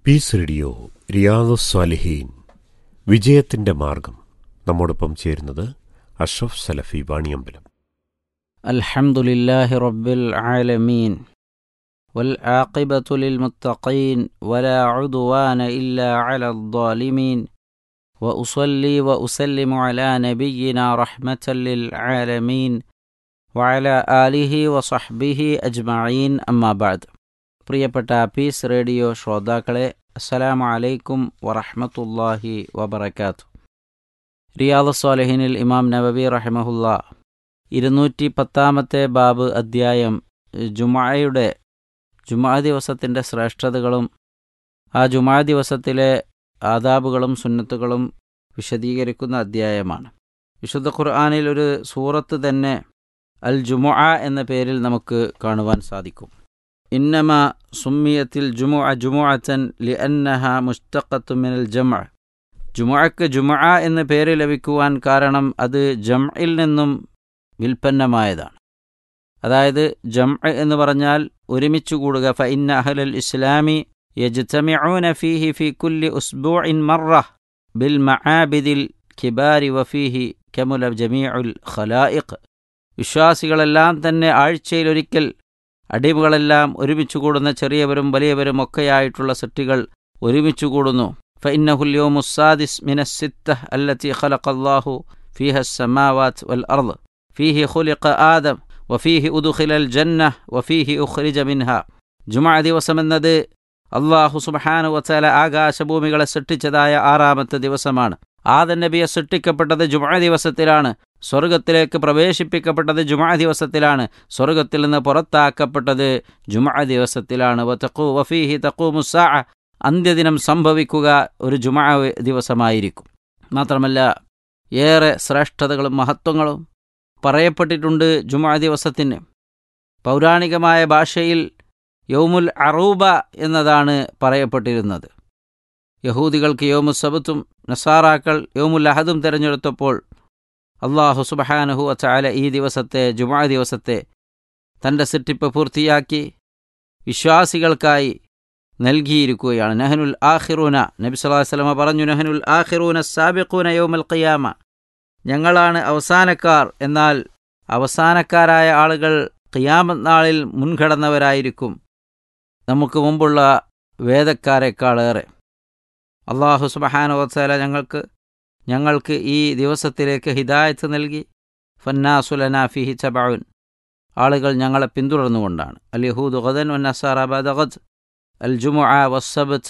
piece radio റിയാദു സ്വാലിഹീൻ വിജയത്തിന്റെ മാർഗം നമ്മോടൊപ്പം ചേരുന്നത് അഷ്റഫ് സലഫി വാണിയമ്പലം الحمد لله رب العالمين والعاقبة للمتقين ولا عدوان إلا على الظالمين وأصلي وأسلم على نبينا رحمة للعالمين وعلى آله وصحبه أجمعين أما بعد പ്രിയപ്പെട്ട പീസ് റേഡിയോ ശ്രോതാക്കളെ അസ്സലാമു അലൈക്കും വറഹ്മത്തുള്ളാഹി വബറകാത്തു റിയാദ് സ്വാലഹിനിൽ ഇമാം നബവി റഹിമഹുല്ല ഇരുന്നൂറ്റി പത്താമത്തെ ബാബ് അദ്ധ്യായം ജുമായയുടെ ജുമാ ദിവസത്തിൻ്റെ ശ്രേഷ്ഠതകളും ആ ജുമാ ദിവസത്തിലെ ആദാബുകളും സുന്നത്തുകളും വിശദീകരിക്കുന്ന അദ്ധ്യായമാണ് വിശുദ്ധ ഖുർആാനിൽ ഒരു സൂറത്ത് തന്നെ അൽ ജുമുഅ എന്ന പേരിൽ നമുക്ക് കാണുവാൻ സാധിക്കും ഇന്നമ സുമ്മിയത്തിൽ ജുമുഅ ജുമുഅത്തൻ ലി അന്നഹ മുസ്തഖത്തു മിനൽ ജമ ജുമുഅക്ക് ജുമുഅ എന്ന പേര് ലഭിക്കുവാൻ കാരണം അത് ജംഇൽ നിന്നും വിൽപ്പന്നമായതാണ് അതായത് ജം എന്ന് പറഞ്ഞാൽ ഒരുമിച്ച് കൂടുക ഫ ഇന്ന അഹ്ലൽ ഇസ്ലാമി യജ്തമിഊന ഫീഹി ഫി കുല്ലി ഉസ്ബൂഇൻ മറ ബിൽ മആബിദിൽ കിബാരി വഫീഹി കമുല ജമീഉൽ ഖലായിഖ് വിശ്വാസികളെല്ലാം തന്നെ ആഴ്ചയിലൊരിക്കൽ അടിമകളെല്ലാം ഒരുമിച്ച് കൂടുന്ന ചെറിയവരും വലിയവരും ഒക്കെയായിട്ടുള്ള സൃഷ്ടികൾ ഒരുമിച്ച് കൂടുന്നു ഫഇന്നഹുൽ യൗമുസ്സാദിസ് മിനസ്സിത്ത അല്ലത്തി ഖലഖല്ലാഹു ഫീഹ السماوات والأرض فيه خلق آدم وفيه أدخل الجنة وفيه أخرج منها ജുമാ ദിവസം എന്നത് അള്ളാഹു സുബഹാനു വച്ചാല ആകാശഭൂമികളെ സൃഷ്ടിച്ചതായ ആറാമത്തെ ദിവസമാണ് ആദൻ നബിയെ സൃഷ്ടിക്കപ്പെട്ടത് ജുമാ ദിവസത്തിലാണ് സ്വർഗത്തിലേക്ക് പ്രവേശിപ്പിക്കപ്പെട്ടത് ജുമാ ദിവസത്തിലാണ് സ്വർഗത്തിൽ നിന്ന് പുറത്താക്കപ്പെട്ടത് ജുമാ ദിവസത്തിലാണ് വതഖു വഫീഹി തഖൂ മുസാ അന്ത്യദിനം സംഭവിക്കുക ഒരു ജുമാ ദിവസമായിരിക്കും മാത്രമല്ല ഏറെ ശ്രേഷ്ഠതകളും മഹത്വങ്ങളും പറയപ്പെട്ടിട്ടുണ്ട് ജുമാ ദിവസത്തിന് പൗരാണികമായ ഭാഷയിൽ യൗമുൽ അറൂബ എന്നതാണ് പറയപ്പെട്ടിരുന്നത് യഹൂദികൾക്ക് യോമു സബത്തും നസാറാക്കൾ യോമുൽ അഹദും തിരഞ്ഞെടുത്തപ്പോൾ അള്ളാഹു സുബഹാനഹു അച്ചാല ഈ ദിവസത്തെ ജുമാ ദിവസത്തെ തൻ്റെ സിട്ടിപ്പ് പൂർത്തിയാക്കി വിശ്വാസികൾക്കായി നൽകിയിരിക്കുകയാണ് നഹനുൽ ആഖിറൂന നബി സല്ലല്ലാഹു അലൈഹി വസല്ലമ പറഞ്ഞു നഹനുൽ ആഖിറൂന സാബിഖൂന യൗമൽ ഖിയാമ ഞങ്ങളാണ് അവസാനക്കാർ എന്നാൽ അവസാനക്കാരായ ആളുകൾ ഖിയാമത്ത് നാളിൽ മുൻകടന്നവരായിരിക്കും നമുക്ക് മുമ്പുള്ള വേദക്കാരെക്കാളേറെ അള്ളാഹു സുബഹാനുവത്സല ഞങ്ങൾക്ക് ഞങ്ങൾക്ക് ഈ ദിവസത്തിലേക്ക് ഹിദായത്ത് നൽകി ഫന്നാസുലന ഫിഹി ചബാവുൻ ആളുകൾ ഞങ്ങളെ പിന്തുടർന്നുകൊണ്ടാണ് അൽ യഹൂദ് ഖദൻ വൻ നസാർ അബദ് അൽ ജുമുഅ വസ്സബത്ത്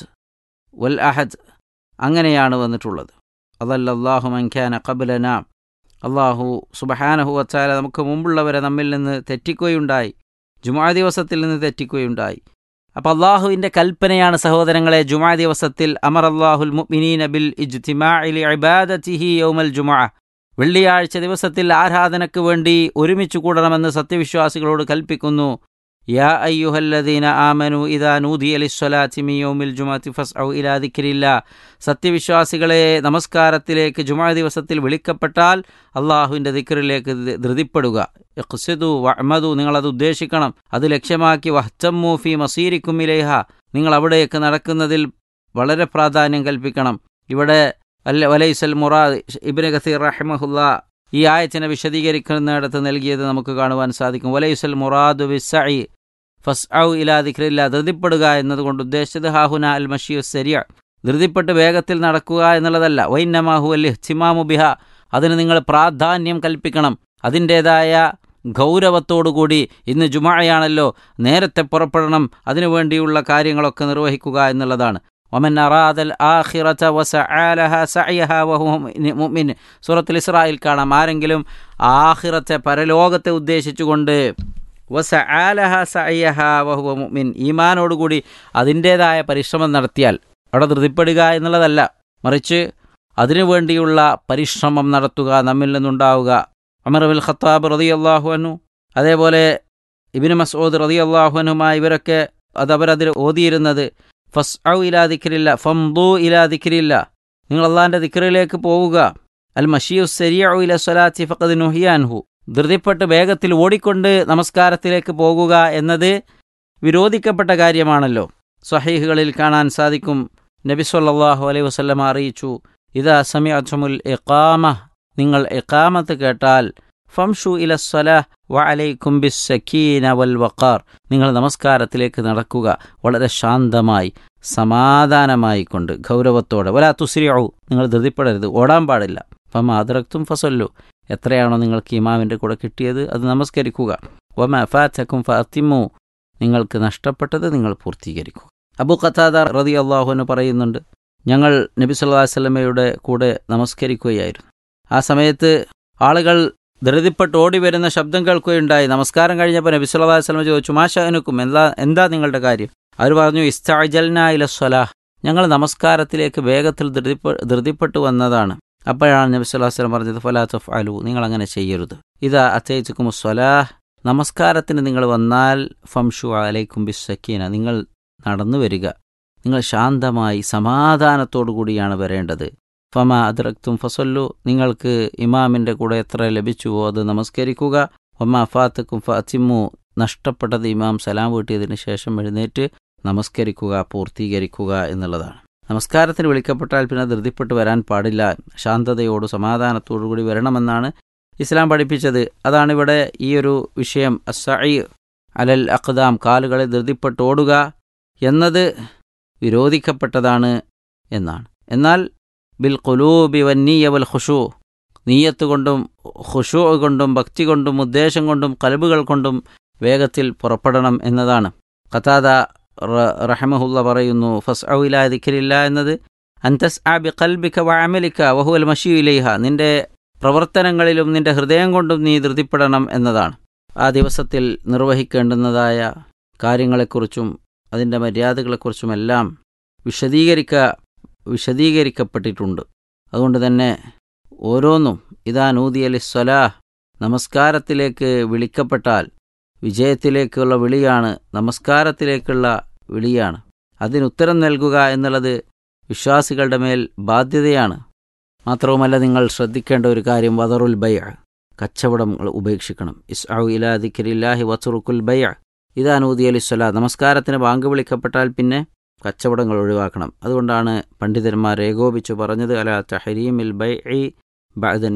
വൽ അഹദ് അങ്ങനെയാണ് വന്നിട്ടുള്ളത് അതല്ലാഹു മൻഖാന കബലന അള്ളാഹു സുബഹാനഹു വച്ചാല നമുക്ക് മുമ്പുള്ളവരെ നമ്മിൽ നിന്ന് തെറ്റിക്കുകയുണ്ടായി ജുമാ ദിവസത്തിൽ നിന്ന് തെറ്റിക്കുകയുണ്ടായി അപ്പോൾ അള്ളാഹുവിൻ്റെ കൽപ്പനയാണ് സഹോദരങ്ങളെ ജുമാ ദിവസത്തിൽ അമർ അള്ളാഹുൽ മുഅ്മിനീന ബിൽ ഇജ്തിമാഇലി ഇബാദതിഹി യൗമൽ ജുമാ വെള്ളിയാഴ്ച ദിവസത്തിൽ ആരാധനയ്ക്ക് വേണ്ടി ഒരുമിച്ച് കൂടണമെന്ന് സത്യവിശ്വാസികളോട് കൽപ്പിക്കുന്നു യാ അയ്യുഹല്ലദീന ആമനു ഇദാ നൂദിയ ലിസ്വലാത്തി മി യൗമിൽ ജുമാത്തി ഫസ്ഔ ഇലാ ദിക്രില്ല സത്യവിശ്വാസികളെ നമസ്കാരത്തിലേക്ക് ജുമാ ദിവസത്തിൽ വിളിക്കപ്പെട്ടാൽ അള്ളാഹുവിൻ്റെ ദിക്റിലേക്ക് ധൃതിപ്പെടുക ഇഖ്സിദു വഅമദു നിങ്ങളത് ഉദ്ദേശിക്കണം അത് ലക്ഷ്യമാക്കി വഹ്തമ്മു ഫി മസീരിക്കും ഇലേഹ നിങ്ങൾ അവിടേക്ക് നടക്കുന്നതിൽ വളരെ പ്രാധാന്യം കൽപ്പിക്കണം ഇവിടെ അല്ല വലൈസൽ മുറാദ് ഇബ്നു ഖസീർ റഹിമഹുല്ല ഈ ആയത്തിനെ വിശദീകരിക്കുന്നിടത്ത് നൽകിയത് നമുക്ക് കാണുവാൻ സാധിക്കും വലൈസൽ മുറാദു വിസഇ ഫസ് ഔ ഇലാ ദിക്രില്ല ധൃതിപ്പെടുക എന്നതുകൊണ്ട് ഉദ്ദേശിച്ചത് ഹാഹുന അൽ മഷിയു സരിയ ധൃതിപ്പെട്ട് വേഗത്തിൽ നടക്കുക എന്നുള്ളതല്ല വൈന്നമാഹു അൽ ഇഹ്തിമാമു ബിഹ അതിന് നിങ്ങൾ പ്രാധാന്യം കൽപ്പിക്കണം അതിൻ്റേതായ ഗൗരവത്തോടുകൂടി ഇന്ന് ജുമായയാണല്ലോ നേരത്തെ പുറപ്പെടണം അതിനുവേണ്ടിയുള്ള കാര്യങ്ങളൊക്കെ നിർവഹിക്കുക എന്നുള്ളതാണ് ഒമൻ അറാദൽ ആഖിറത വസആലഹ സഅയഹ വഹുവ മുഅ്മിൻ സൂറത്തുൽ ഇസ്രായിൽ കാണാം ആരെങ്കിലും ആഖിറത്തെ പരലോകത്തെ ഉദ്ദേശിച്ചുകൊണ്ട് വസആലഹ സഅയഹ വഹുവ മുഅ്മിൻ ഈമാനോടുകൂടി അതിൻ്റേതായ പരിശ്രമം നടത്തിയാൽ അവിടെ ധൃതിപ്പെടുക എന്നുള്ളതല്ല മറിച്ച് അതിനുവേണ്ടിയുള്ള പരിശ്രമം നടത്തുക നമ്മിൽ നിന്നുണ്ടാവുക അമർ ബിൽ ഖത്താബ് റളിയല്ലാഹു അൻഹു അതേപോലെ ഇബ്നു മസ്ഊദ് റളിയല്ലാഹു അൻഹുമായി ഇവരൊക്കെ അത് അവരതിൽ ഓതിയിരുന്നത് ഫസ് ഔ ഇലാ ദിക്രില്ല ഫംദു ഇലാ ദിക്രില്ല നിങ്ങൾ അള്ളാഹിൻ്റെ ദിക്റിലേക്ക് പോവുക അൽ മഷിയു സരിയു ഇല സ്വലാത്തി ഫഖദ് നുഹിയാൻഹു ധൃതിപ്പെട്ട് വേഗത്തിൽ ഓടിക്കൊണ്ട് നമസ്കാരത്തിലേക്ക് പോകുക എന്നത് വിരോധിക്കപ്പെട്ട കാര്യമാണല്ലോ സഹീഹുകളിൽ കാണാൻ സാധിക്കും നബി സല്ലല്ലാഹു അലൈഹി വസല്ലമ അറിയിച്ചു ഇതാ സമിഅത്തുമുൽ ഇഖാമ നിങ്ങൾ ഇഖാമത്ത് കേട്ടാൽ ഫംഷു ഇലസ്വലാ വ അലൈക്കും ബിസ്സക്കീന വൽ വഖാർ നിങ്ങൾ നമസ്കാരത്തിലേക്ക് നടക്കുക വളരെ ശാന്തമായി സമാധാനമായി കൊണ്ട് ഗൗരവത്തോടെ വലാ തുസ്രിയു നിങ്ങൾ ധൃതിപ്പെടരുത് ഓടാൻ പാടില്ല ഫമ അതിറക്തും ഫസല്ലു എത്രയാണോ നിങ്ങൾക്ക് ഇമാമിൻ്റെ കൂടെ കിട്ടിയത് അത് നമസ്കരിക്കുക വമ ഫാറ്റക്കും ഫാത്തിമു നിങ്ങൾക്ക് നഷ്ടപ്പെട്ടത് നിങ്ങൾ പൂർത്തീകരിക്കുക അബു ഖത്താദ റതി അള്ളാഹുവിന് പറയുന്നുണ്ട് ഞങ്ങൾ നബി സല്ലല്ലാഹു അലൈഹി വസല്ലമയുടെ കൂടെ നമസ്കരിക്കുകയായിരുന്നു ആ സമയത്ത് ആളുകൾ ധൃതിപ്പെട്ട് ഓടി വരുന്ന ശബ്ദം കേൾക്കുകയുണ്ടായി നമസ്കാരം കഴിഞ്ഞപ്പോൾ നബി സല്ലല്ലാഹു അലൈഹി വസല്ലമ ചോദിച്ചു മാഷനുക്കും എന്താ എന്താ നിങ്ങളുടെ കാര്യം അവർ പറഞ്ഞു ഇസ്താജൽന ഇലസ്വലാഹ് ഞങ്ങൾ നമസ്കാരത്തിലേക്ക് വേഗത്തിൽ ധൃതിപ്പെ ധൃതിപ്പെട്ടു വന്നതാണ് അപ്പോഴാണ് നബി സല്ലല്ലാഹു അലൈഹി വസല്ലം പറഞ്ഞത് ഫലാ തഫ്അലു നിങ്ങൾ അങ്ങനെ ചെയ്യരുത് ഇതാ അത്തൈച്ചുക്കും സ്വലാഹ് നമസ്കാരത്തിന് നിങ്ങൾ വന്നാൽ ഫംഷു അലൈക്കും ബിസ്സക്കീന നിങ്ങൾ നടന്നു വരിക നിങ്ങൾ ശാന്തമായി സമാധാനത്തോടു കൂടിയാണ് വരേണ്ടത് ഫമ അതിറക്തും ഫസല്ലു നിങ്ങൾക്ക് ഇമാമിൻ്റെ കൂടെ എത്ര ലഭിച്ചുവോ അത് നമസ്കരിക്കുക ഫമ ഫാത്തക്കും ഫാത്തിമു നഷ്ടപ്പെട്ടത് ഇമാം സലാം വീട്ടിയതിന് ശേഷം എഴുന്നേറ്റ് നമസ്കരിക്കുക പൂർത്തീകരിക്കുക എന്നുള്ളതാണ് നമസ്കാരത്തിന് വിളിക്കപ്പെട്ടാൽ പിന്നെ ധൃതിപ്പെട്ട് വരാൻ പാടില്ല ശാന്തതയോട് സമാധാനത്തോടു കൂടി വരണമെന്നാണ് ഇസ്ലാം പഠിപ്പിച്ചത് അതാണിവിടെ ഈ ഒരു വിഷയം അസൈ അലൽ അഖ്ദാം കാലുകളെ ധൃതിപ്പെട്ട് ഓടുക എന്നത് വിരോധിക്കപ്പെട്ടതാണ് എന്നാണ് എന്നാൽ ബിൽ ഖുലൂബി വന്നീയ വൽ ഖുഷു നീയത്ത് കൊണ്ടും ഖുഷു കൊണ്ടും ഭക്തി കൊണ്ടും ഉദ്ദേശം കൊണ്ടും കലബുകൾ കൊണ്ടും വേഗത്തിൽ പുറപ്പെടണം എന്നതാണ് ഖതാദ റഹമഹുല്ല പറയുന്നു ഫസ് ഔല ദിഖരില്ല എന്നത് അന്തസ് ആ ബി കൽബിക്ക വഅമലിക്ക വഹുവൽ മഷി ഇലൈഹ നിന്റെ പ്രവർത്തനങ്ങളിലും നിന്റെ ഹൃദയം കൊണ്ടും നീ ധൃതിപ്പെടണം എന്നതാണ് ആ ദിവസത്തിൽ നിർവഹിക്കേണ്ടുന്നതായ കാര്യങ്ങളെക്കുറിച്ചും അതിൻ്റെ മര്യാദകളെക്കുറിച്ചുമെല്ലാം വിശദീകരിക്ക വിശദീകരിക്കപ്പെട്ടിട്ടുണ്ട് അതുകൊണ്ട് തന്നെ ഓരോന്നും ഇതാ നൂതിയലി സ്വലാഹ് നമസ്കാരത്തിലേക്ക് വിളിക്കപ്പെട്ടാൽ വിജയത്തിലേക്കുള്ള വിളിയാണ് നമസ്കാരത്തിലേക്കുള്ള വിളിയാണ് അതിനുത്തരം നൽകുക എന്നുള്ളത് വിശ്വാസികളുടെ മേൽ ബാധ്യതയാണ് മാത്രവുമല്ല നിങ്ങൾ ശ്രദ്ധിക്കേണ്ട ഒരു കാര്യം വദറുൽ ബയ കച്ചവടം ഉപേക്ഷിക്കണം ഇസ്ഔ ഇലാ ദിക്രില്ലാഹി വസുറുക്കുൽ ബയ ഇതാ നൂതി അലിസ്വല നമസ്കാരത്തിന് ബാങ്ക് വിളിക്കപ്പെട്ടാൽ പിന്നെ കച്ചവടങ്ങൾ ഒഴിവാക്കണം അതുകൊണ്ടാണ് പണ്ഡിതന്മാർ ഏകോപിച്ചു പറഞ്ഞത് അല തഹരീമിൽ ബൈ ബഅദൻ